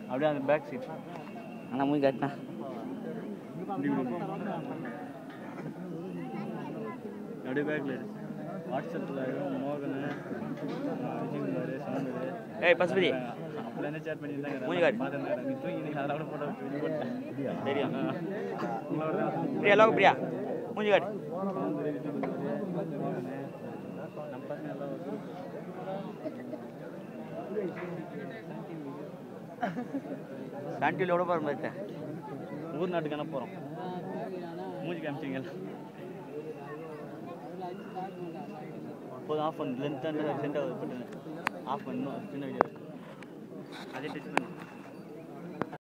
அப்படியே அந்த back seat ஆனால் மூஞ்சி காட்டினா அப்படியே பேக்கில் வாட்ஸ்அப்பில் மோகன் விஜயகுமார் சவுந்தர் ஏய் பசுபதி அப்பல என்ன சேட் பண்ணியிருந்தாங்க மூஞ்சி காட்டு. பார்த்தேன் நீ தூங்கி நீ அதோட போட்டோ வச்சு போட்டேன் தெரியும் உங்களோட தான் பிரியா லோக பிரியா மூஞ்சி காட்டு நம்ம பசங்க எல்லாம் சாண்டியில் எவ்வளோ பாரு மாதிரி ஊர் நாட்டுக்கு என்ன போகிறோம் மூஞ்சி காமிச்சிங்க போதும் ஆஃப் பண்ணு லென்த் சென்ட் ஆகுது ஆஃப் பண்ணணும் சின்ன வீடியோ அதே டச் பண்ணு